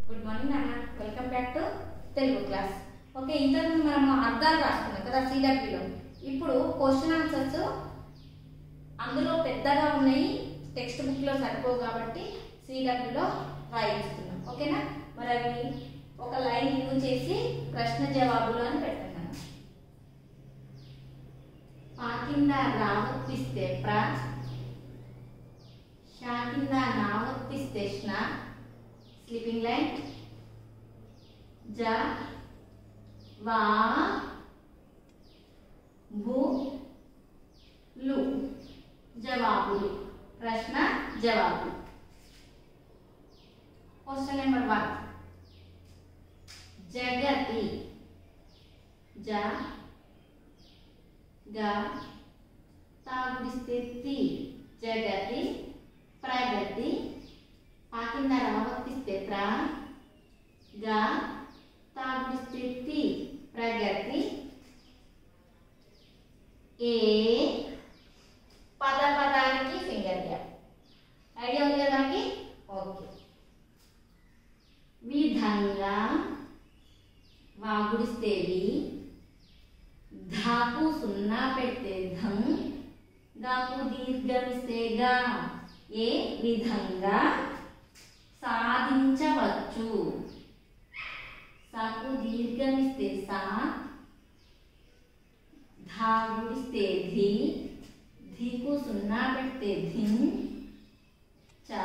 good morning నాన్న welcome back to Telugu class okay ఇంతకుముందు మనము అర్థాలు రాసుకున్నాం కదా సిడబ్ల్యూలో ఇప్పుడు క్వశ్చన్ ఆన్సర్స్ అందులో పెద్దగా ఉన్నాయి టెక్స్ట్ బుక్లో సరిపోవు కాబట్టి సిడబ్ల్యూలో రాయిస్తున్నాం ఓకేనా మరి అవి ఒక లైన్ యూజ్ చేసి ప్రశ్న జవాబులు అని పెడుతున్నాను పా కింద రావర్తిస్తే ప్ర షా కింద నావర్తిస్తే స్నా స్లీపింగ్ లైన్ జ వా భూ లు జవాబులు ప్రశ్న జవాబులు క్వశ్చన్ నెంబర్ వన్ జగతి జ గ తాగుడిస్తే తి జగతి ప్రగతి ఆ కింద రావర్తిస్తే ప్ర గ తాగుడిస్తే తి ప్రగతి ఏ పద పదానికి ఫింగర్ గ్యాప్ ఐడియా ఉంది కదా మనకి ఓకే విధంగా వాగుడిస్తే వి ధాకు సున్నా పెడితే ధం గాకు దీర్ఘమిస్తే గా ఏ విధంగా సాధించవచ్చు సాకు దీర్ఘమిస్తే సా ధాగుడిస్తే ధి ధికు సున్నా పెడితే ధిం చా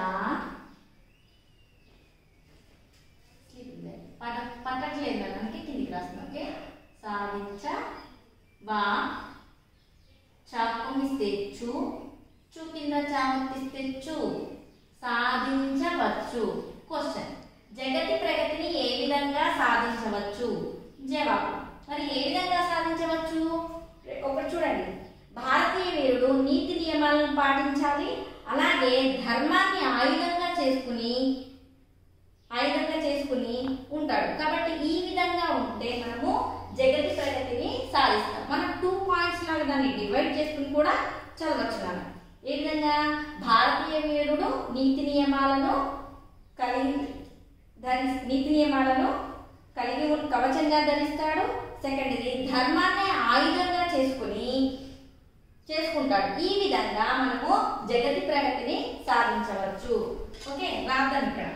పట పట్టట్లేదు మనకి కిందికి రాస్తున్నాం ఓకే సాధించ వా చాకుమిస్తే చు చు కింద చామతిస్తే చు సాధించవచ్చు క్వశ్చన్ జగతి ప్రగతిని ఏ విధంగా సాధించవచ్చు జవాబు మరి ఏ విధంగా సాధించవచ్చు ఒకటి చూడండి భారతీయ వీరుడు నీతి నియమాలను పాటించాలి అలాగే ధర్మాన్ని ఆయుధంగా చేసుకుని ఆయుధంగా చేసుకుని ఉంటాడు కాబట్టి ఈ విధంగా ఉంటే మనము జగతి ప్రగతిని సాధిస్తాం మనం టూ పాయింట్స్ లాగా దాన్ని డివైడ్ చేసుకుని కూడా చదవచ్చు నాన్న ఏ విధంగా భారతీయ వీరుడు నీతి నియమాలను కలిగి ధరి నీతి నియమాలను కలిగి ఉన్న కవచంగా ధరిస్తాడు సెకండ్ది ధర్మాన్ని ఆయుధంగా చేసుకుని చేసుకుంటాడు ఈ విధంగా మనము జగతి ప్రగతిని సాధించవచ్చు ఓకే రాద్దాం ఇక్కడ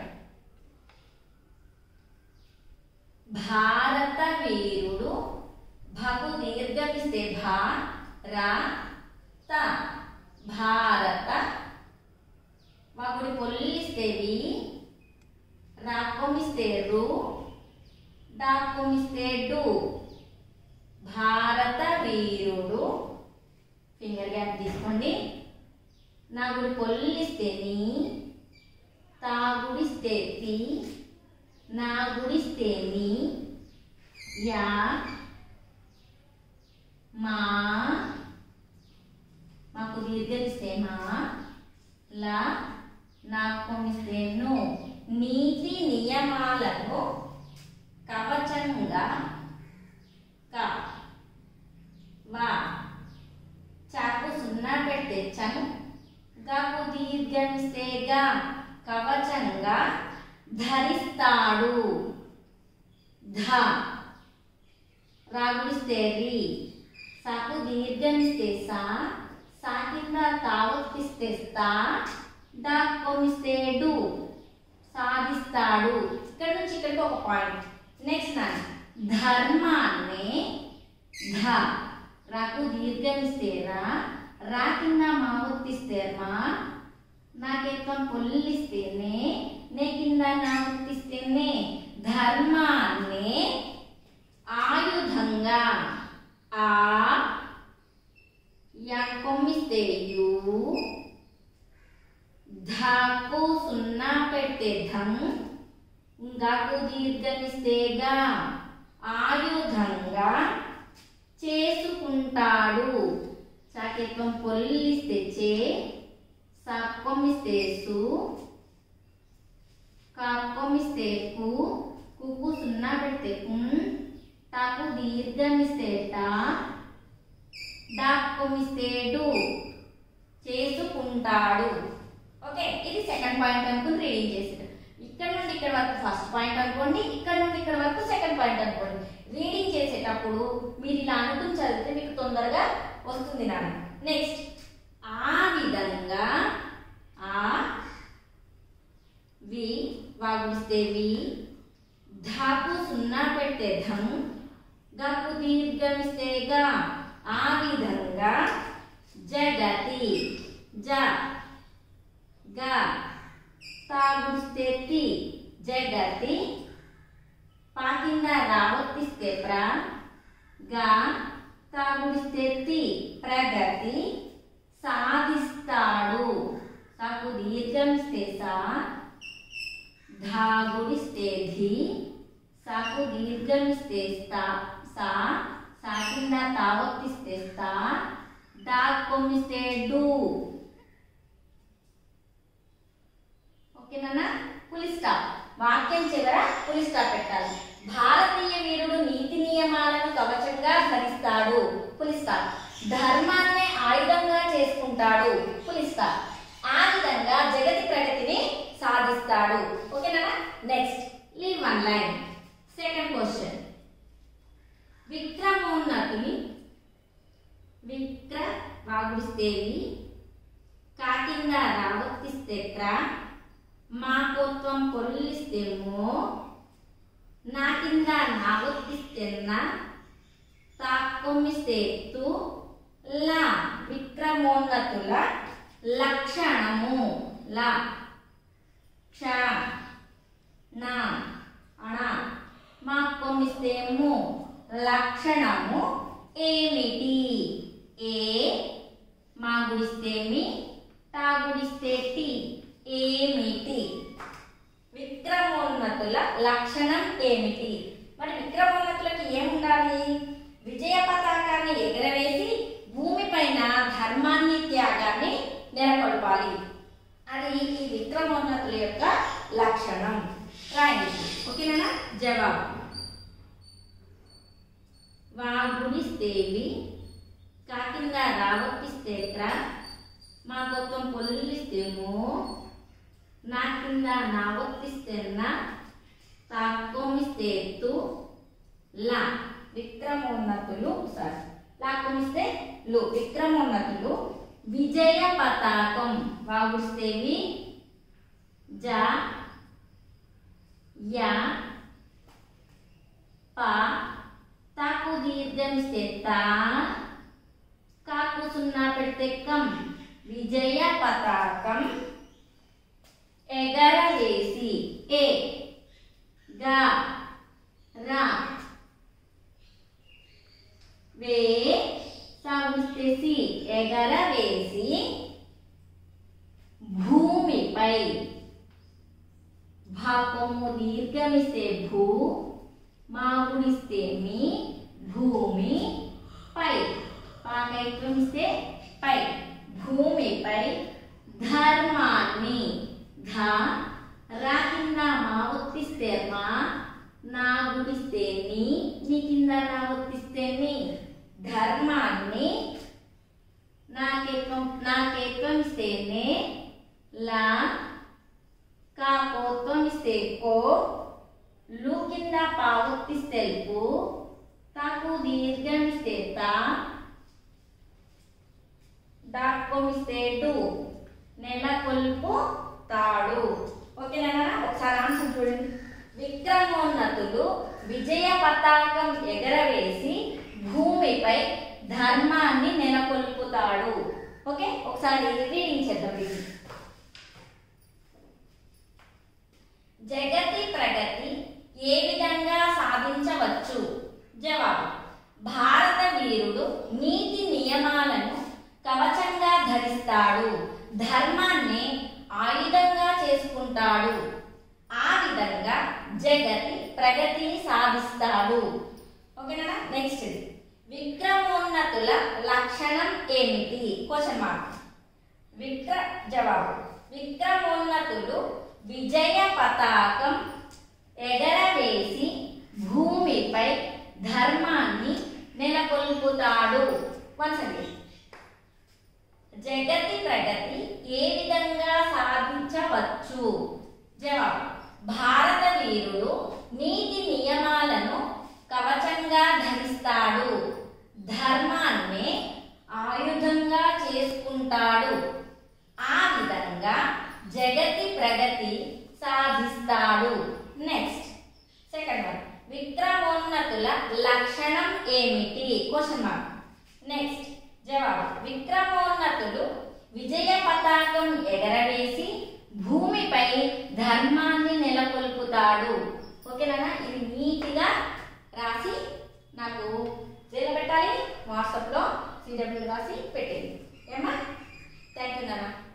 భారత వీరుడు భకు దీర్ఘమిస్తే భా రా త భారత వాకుడి పొల్లిస్తే వి రాకొమిస్తే రు డాకొమిస్తే డు భారత వీరుడు ఫింగర్ గ్యాప్ తీసుకోండి నా గుడి పొల్లిస్తే నీ తాగుడిస్తే తి నా గుడిస్తే నీ యా మా మాకు దీర్ఘమిస్తే మా లా నాకొమిస్తే ను నీతి నియమాలను కవచంగా క వా చాకు సున్నా పెడితే చం గాకు దీర్ఘమిస్తే గా కవచంగా ధరిస్తాడు ధ రాగుడిస్తే రి సాకు దీర్ఘమిస్తే సా సా కింద తావత్తిస్తే స్థా డాక్కొమిస్తే డు సాధిస్తాడు ఇక్కడ నుంచి ఇక్కడికి ఒక పాయింట్ నెక్స్ట్ నాన్న ధర్మాన్ని ధ రాకు దీర్ఘమిస్తే రా రా కింద మా ఒత్తిస్తే మా నాకెత్తం పొల్లిస్తేనే నే కింద నా ఒత్తిస్తేనే ధర్మాన్ని ఆయుధంగా ఆ కొమ్మిస్తే యు ధాకు సున్నా పెడితే ధం గాకు దీర్ఘమిస్తే గా ఆయుధంగా చేసుకుంటాడు సాకేత్వం పొల్లిస్తే చే సాక్కొమిస్తే సు కాక్కొమిస్తే కు కుకు సున్నా పెడితే కుం టాకు దీర్ఘమిస్తే టా డాక్కొమిస్తే డు చేసుకుంటాడు ఓకే ఇది సెకండ్ పాయింట్ అనుకుని రీడింగ్ చేసాడు ఇక్కడ నుండి ఇక్కడ వరకు ఫస్ట్ పాయింట్ అనుకోండి ఇక్కడ నుండి ఇక్కడ వరకు సెకండ్ పాయింట్ అనుకోండి రీడింగ్ చేసేటప్పుడు మీరు ఇలా అనుకుని చదివితే మీకు తొందరగా వస్తుంది నాన్న నెక్స్ట్ ఆ విధంగా ఆ వి వాగుస్తే వి ధాకు సున్నా పెట్టే ధం గకు దీర్ఘమిస్తే గా ఆ విధంగా జగతి జ గ తాగుస్తే తి జగతి పాకింద రావర్తిస్తే ప్ర గా తాగుడిస్తే తి ప్రగతి సాధిస్తాడు సాకు దీర్ఘమిస్తే సా ధాగుడిస్తే ధి సాకు దీర్ఘమిస్తే స్థా సా సా కింద తావత్తిస్తే స్థా డా కొమ్మిస్తే డు ఓకేనా పులి స్టాప్ వాక్యం చివర పులి స్టాప్ పెట్టాలి భారతీయ వీరుడు నీతి నియమాలను కవచంగా ధరిస్తాడు పులి స్టాప్ ధర్మాన్ని ఆయుధంగా చేసుకుంటాడు పులి స్టాప్ ఆ విధంగా జగతి ప్రగతిని సాధిస్తాడు ఓకేనా next leave one line second question విక్రమోన్నతి విక్ర వాగుడిస్తేవి కాకింద రావర్తిస్తే క్ర మాకోత్వం పొల్లిస్తేమో నా కింద నావర్తిస్తేన్న తాక్కొమ్మిస్తే తు లా విక్రమోన్నతుల లక్షణము లా క్ష నా అణ మా కొమ్మిస్తేము లక్షణము ఏమిటి ఏ మా గుడిస్తేమి టా గుడిస్తే టి ఏమిటి విక్రమోన్నతుల లక్షణం ఏమిటి మరి విక్రమోన్నతులకు ఏముండాలి విజయ పతాకాన్ని ఎగరవేసి భూమిపైన ధర్మాన్ని త్యాగాన్ని నెలకొల్పాలి అది ఈ విక్రమోన్నతుల యొక్క లక్షణం రాయండి ఓకేనా జవాబు వాగుడిస్తేవి కాకింద రావర్తిస్తే క్ర మా గొప్పం పొల్లిస్తేమో నా కింద నావర్తిస్తేన్న తాక్కొమిస్తే తు లా విక్రమోన్నతులు సారీ లాక్కొమిస్తే లు విక్రమోన్నతులు విజయ పతాకం వాగుస్తేవి జ యా ప తాకు దీర్ఘమిస్తే తా కాకు సున్నా పెడితే కం విజయ పతాకం ఎగరవేసి ఏ గా రా వే సాగుస్తేసి ఎగరవేసి భూమిపై భాగము దీర్ఘమిస్తే భూ మాగుడిస్తే మీ భూమి పై పాకైత్వమిస్తే పై భూమిపై ధర్మాన్ని ధ రా కింద మా ఒత్తిస్తే మా నా గుడిస్తే నీ నీ కింద నా ఒత్తిస్తే నీ ధర్మాన్ని నాకేత్వం నాకేత్వం ఇస్తేనే లా కాకోత్వం ఇస్తే కో లు కింద పావొత్తిస్తే కు తాకు దీర్ఘం ఇస్తే తా డాక్కోమిస్తే డు నెలకొల్పు తాడు ఓకేనా ఒకసారి ఆన్సర్ చూడండి విక్రమోన్నతులు విజయ పతాకం ఎగరవేసి భూమిపై ధర్మాన్ని నెలకొల్పుతాడు ఓకే ఒకసారి రీడింగ్ చేద్దాం ఇది జగతి ప్రగతి ఏ విధంగా సాధించవచ్చు జవాబు భారత వీరుడు నీతి నియమాలను కవచంగా ధరిస్తాడు ధర్మాన్ని ఆయుధంగా చేసుకుంటాడు ఆ విధంగా జగతి ప్రగతిని సాధిస్తాడు ఓకేనా నెక్స్ట్ విక్రమోన్నతుల లక్షణం ఏమిటి క్వశ్చన్ మార్క్ విక్ర జవాబు విక్రమోన్నతులు విజయ పతాకం ఎగరవేసి భూమిపై ధర్మాన్ని నెలకొల్పుతాడు వన్స్ అగైన్ జగతి ప్రగతి ఏ విధంగా సాధించవచ్చు జవాబు భారత వీరుడు నీతి నియమాలను కవచంగా ధరిస్తాడు ధర్మాన్నే ఆయుధంగా చేసుకుంటాడు ఆ విధంగా జగతి ప్రగతి సాధిస్తాడు నెక్స్ట్ సెకండ్ వన్ విక్రమోన్నతుల లక్షణం ఏమిటి క్వశ్చన్ మార్క్ నెక్స్ట్ జవాబు విక్రమోన్నతులు విజయ పతాకం ఎగరవేసి భూమిపై ధర్మాన్ని నెలకొల్పుతాడు ఓకేనా ఇది నీట్గా రాసి నాకు జైలు పెట్టాలి వాట్సాప్లో సిడబ్ల్యూ రాసి పెట్టేది ఏమా థ్యాంక్ యూ నాన్న